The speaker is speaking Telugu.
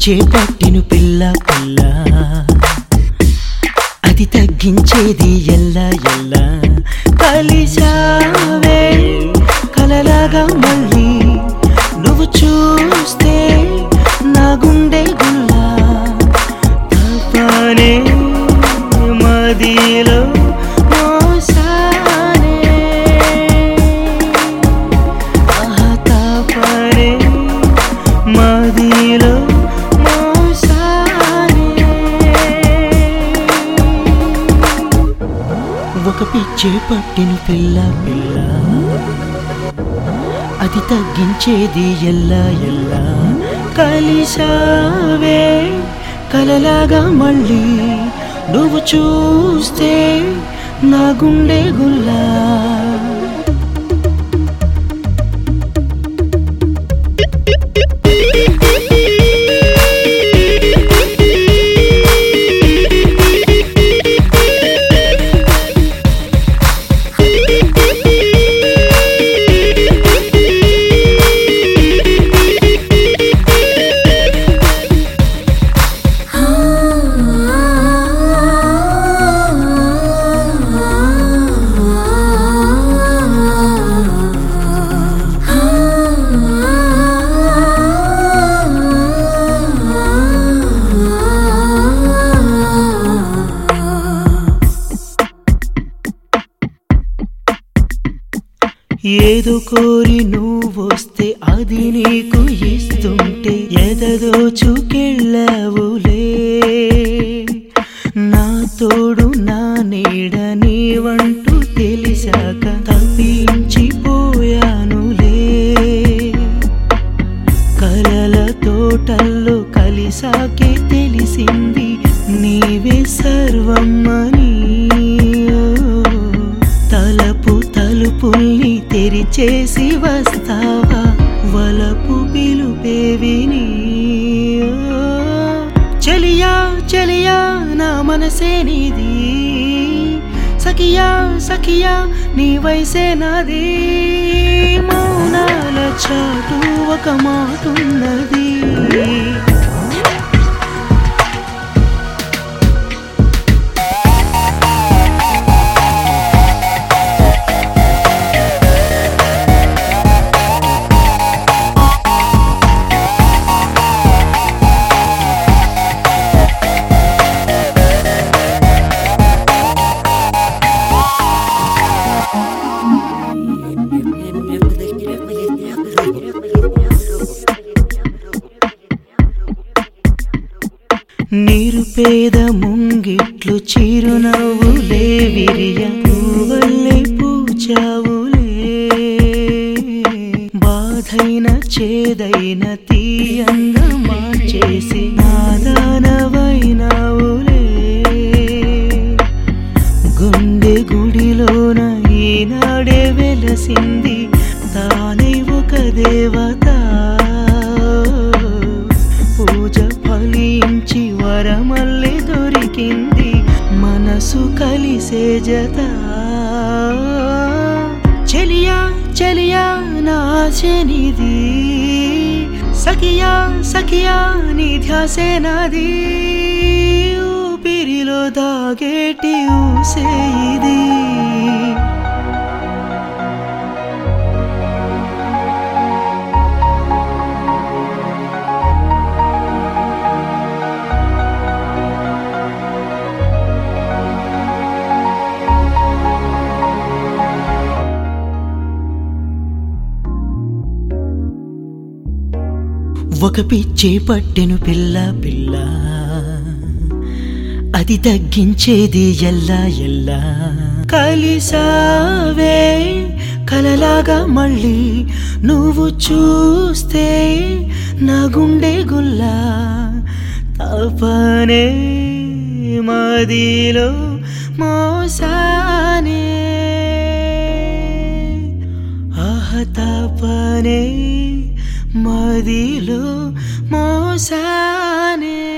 పిచ్చే పట్టిను పిల్ల పిల్ల అది తగ్గించేది ఎల్లా ఎల్లా కలిసావే కలలాగా మళ్ళీ నువ్వు చూస్తే నా గుండె గుల్లా తపనే మదిలో మోసానే ఆహా తపనే మదిలో మోసానే ఒక పిచ్చే పట్టిన పిల్ల పిల్ల అది తగ్గించేది ఎల్లా ఎల్లా కలిసావే కలలాగా మళ్ళీ నువ్వు చూస్తే నా గుండె గుల్లా ఏదో కోరి నువ్వొస్తే అది నీకు ఇస్తుంటే ఎదదోచుకెళ్ళవులే నా తోడు నా నీడ నీవంటూ తెలిసాక తప్పించిపోయానులే కలల తోటల్లో కలిసాకే తెలిసింది నీవే సర్వమ్మని తలపు తలుపుల్ని తెరిచేసి వస్తావా వలపు పిలుపేవిని చలియా చలియా నా మనసే నీది సఖియా సఖియా నీ వయసే నాది మౌనాల చాటు ఒక మాటున్నది నిరుపేద ముంగిట్లు చిరునవ్వులే విరియ పువ్వల్లే పూచావులే బాధైన చేదైన తీయంగా మార్చేసి నాదానవైనావులే గుండె గుడిలోన ఈనాడే వెలసింది తానై ఒక దేవత పూజ ఫలించి వరమల్లి దొరికింది మనసు కలిసే జత చెలియా చెలియా నా శనిది సఖియా సఖియా నీ ధ్యాసే నాది ఊపిరిలో దాగేటి ఊసే ఇది ఒక పిచ్చే పట్టెను పిల్ల పిల్ల అది తగ్గించేది ఎల్లా ఎల్లా కలిసావే కలలాగా మళ్ళీ నువ్వు చూస్తే నా గుండె గుల్లా తపనే మదిలో మోసానే ఆహ తపనే మదిలో మోసానే